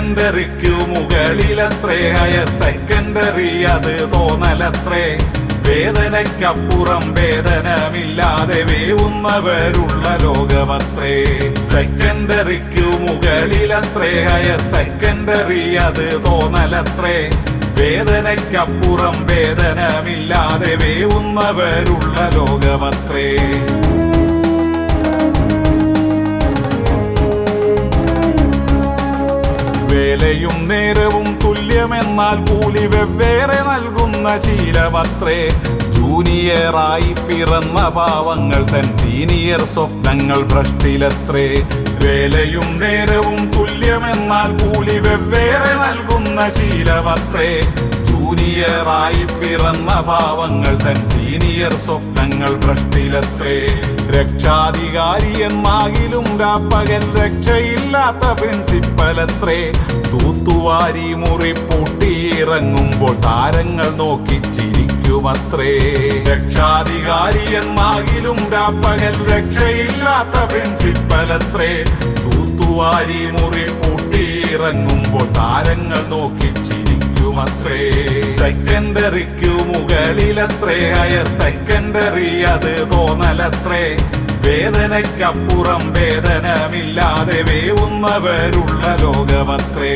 സെക്കൻഡറിക്കു മുകളിലത്രേ higher secondary അത് തോന്നലത്രേ വേദനയ്ക്കപ്പുറം വേദനമില്ലാതെ വേവുന്നവരുള്ള ലോകമത്രേ സെക്കൻഡറിക്കു മുകളിലത്രേ higher secondary അത് തോന്നലത്രേ വേദനയ്ക്കപ്പുറം വേദനമില്ലാതെ വേവുന്നവരുള്ള ലോകമത്രേ വേലയും നേരവും തുല്യമെന്നാൽ കൂലി വെവ്വേറെ നൽകുന്ന ശീലമത്രേ ജൂനിയറായി പിറന്ന പാവങ്ങൾ തൻ സീനിയർ സ്വപ്നങ്ങൾ ഭ്രഷ്ടിലത്രേ വേലയും നേരവും തുല്യമെന്നാൽ കൂലി വെവ്വേറെ നൽകുന്ന ശീലമത്രേ ജൂനിയറായി പിറന്ന പാവങ്ങൾ തൻ സീനിയർ സ്വപ്നങ്ങൾ ഭ്രഷ്ടിലത്രേ രക്ഷാധികാരി എന്നാകിലും രാപ്പകൽ രക്ഷയില്ലാത്ത പ്രിൻസിപ്പലത്രേ തൂത്തുവാരി മുറി പൂട്ടിയിറങ്ങുമ്പോൾ താരങ്ങൾ നോക്കി ചിരിക്കുമത്രേ രക്ഷാധികാരി എന്നാകിലും രാപ്പകൽ രക്ഷയില്ലാത്ത പ്രിൻസിപ്പലത്രേ തൂത്തുവാരി മുറി പൂട്ടിയിറങ്ങുമ്പോൾ താരങ്ങൾ നോക്കി ചിരിക്കുമത്രേ സെക്കൻഡറിക്കു മുകളിലത്രേ ഹയർ സെക്കൻഡറി അത് തോന്നലത്രേ വേദനയ്ക്കപ്പുറം വേദനമില്ലാതെ വേവുന്നവരുള്ള ലോകമത്രേ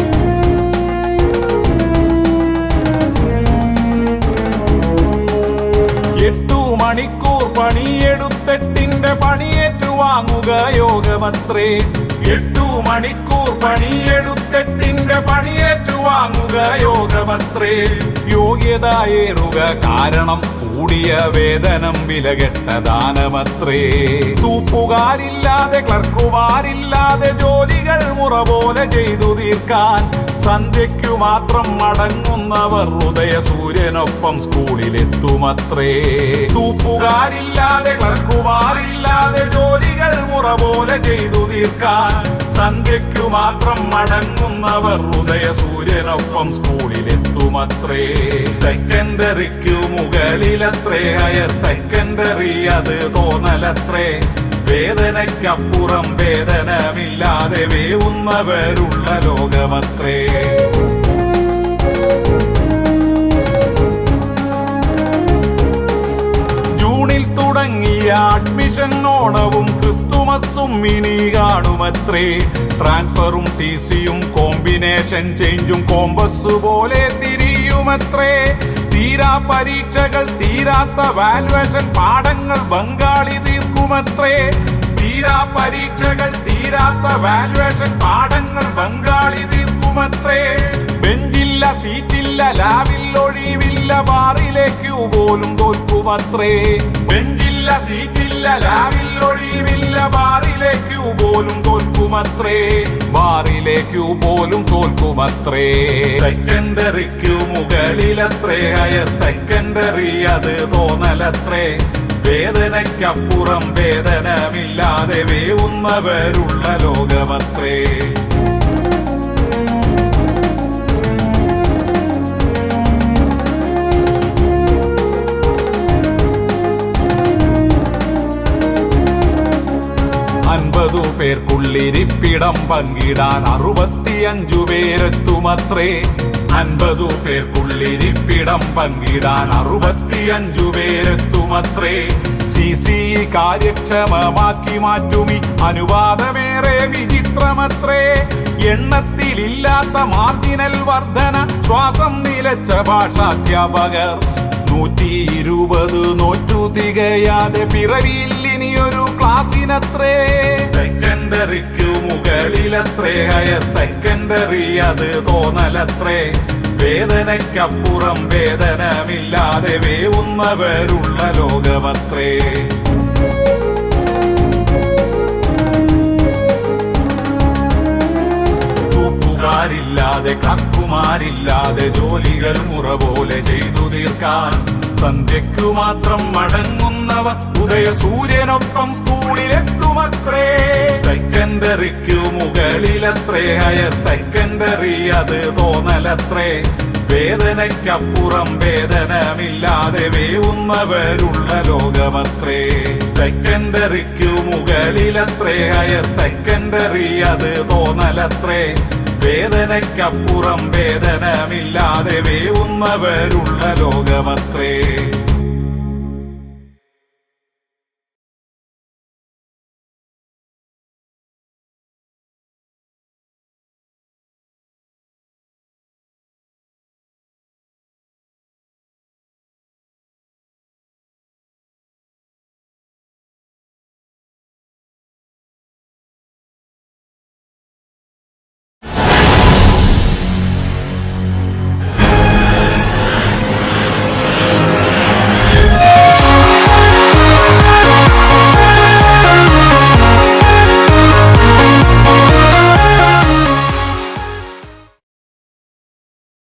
എട്ടു മണിക്കൂർ പണിയെടുത്തെട്ടിന്റെ പണിയേറ്റു വാങ്ങുക യോഗമത്രേ എട്ടു മണിക്കൂർ പണിയെടുത്തെട്ടിന്റെ പണിയേറ്റു വാങ്ങുക യോഗമത്രേ യോഗ്യതയേറുക കാരണം കൂടിയ വേതനം വിലകെട്ട ദാനമത്രേ തൂപ്പുകാരില്ലാതെ ക്ലർക്കുമാരില്ലാതെ ജോലികൾ മുറ പോലെ ചെയ്തു തീർക്കാൻ സന്ധ്യയ്ക്കു മാത്രം മടങ്ങുന്നവർ ഉദയ സൂര്യനൊപ്പം സ്കൂളിലെത്തുമത്രേ തൂപ്പുകാരില്ലാതെ ക്ലർക്കുമാരില്ലാതെ ജോലികൾ മുറ പോലെ ചെയ്തു തീർക്കാൻ സന്ധ്യയ്ക്കു മാത്രം മടങ്ങുന്നവർ ഉദയ സൂര്യനൊപ്പം സ്കൂളിലെത്തുമത്രേ സെക്കൻഡറിക്കു മുകളിലത്രേ ഹയർ സെക്കൻഡറി അത് തോന്നലത്രേ വേദനയ്ക്കപ്പുറം വേദനമില്ലാതെ വേവുന്നവരുള്ള ലോകമത്രേ ജൂണിൽ തുടങ്ങിയ അഡ്മിഷൻ ഓണവും ക്രിസ്തുമസും ഇനി കാണുമത്രേ ട്രാൻസ്ഫറും ടി സിയും കോമ്പിനേഷൻ ചേഞ്ചും കോമ്പസ് പോലെ തിരിയുമത്രേ തീരാ പരീക്ഷകൾ തീരാത്ത വാലുവേഷൻ പാഠങ്ങൾ ബംഗാളി തീർക്കുമത്രേ തീരാ പരീക്ഷകൾ തീരാത്ത വാലുവേഷൻ പാഠങ്ങൾ ബംഗാളി തീർക്കുമത്രേ ബെഞ്ചില്ല സീറ്റില്ല ലാബിൽ ഒഴിവില്ല ബാറിലേക്കു പോലും തോൽക്കുമത്രേ ബെഞ്ചില്ല സീറ്റില്ല ലാബിൽ ഒഴിവില്ല ബാറിലേക്കു പോലും തോൽക്കുമത്രേ ബാറിലേക്കു പോലും തോൽക്കുമത്രേ സെക്കൻഡറിക്കു മുകളിലത്രേ ഹയർ സെക്കൻഡറി അത് തോന്നലത്രേ വേദനയ്ക്കപ്പുറം വേദനമില്ലാതെ വേവുന്നവരുള്ള ലോകമത്രേ അൻപതു പേർക്കുള്ളിരിപ്പിടം പങ്കിടാൻ അറുപത്തിയഞ്ചു പേരെത്തുമത്രേ അൻപതു പേർക്കുള്ളിരിപ്പിടം പങ്കിടാൻ അറുപത്തിയഞ്ചു പേരെത്തുമത്രേ സി സി കാര്യക്ഷമമാക്കി മാറ്റുമി അനുവാദമേറെ വിചിത്രമത്രേ എണ്ണത്തിലില്ലാത്ത മാർജിനൽ വർധന ശ്വാസം നിലച്ച ഭാഷാധ്യാപകർ നൂറ്റി ഇരുപത് നോറ്റു തികയാതെ പിറവിയിൽ ഇനിയൊരു ക്ലാസ്സിനത്രേ സെക്കൻഡറിക്കു മുകളിലത്രേ ഹയർ സെക്കൻഡറി അത് തോന്നലത്രേ വേദനയ്ക്കപ്പുറം വേദനമില്ലാതെ വേവുന്നവരുള്ള ലോകമത്രേ തൂപ്പുകാരില്ലാതെ കക്കുമാരില്ലാതെ ജോലികൾ മുറ പോലെ ചെയ്തു തീർക്കാൻ സന്ധ്യയ്ക്കു മാത്രം മടങ്ങുന്നവർ ഉദയ സൂര്യനൊപ്പം സ്കൂളിലെത്തുമത്രേ സെക്കൻഡറിക്കു മുകളിലത്രേ ഹയർ സെക്കൻഡറി അത് തോന്നലത്രേ വേദനയ്ക്കപ്പുറം വേദനമില്ലാതെ വേവുന്നവരുള്ള ലോകമത്രേ സെക്കൻഡറിക്കു മുകളിലത്രേ ഹയർ സെക്കൻഡറി അത് തോന്നലത്രേ വേദനയ്ക്കപ്പുറം വേദനമില്ലാതെ വേവുന്നവരുള്ള ലോകമത്രേ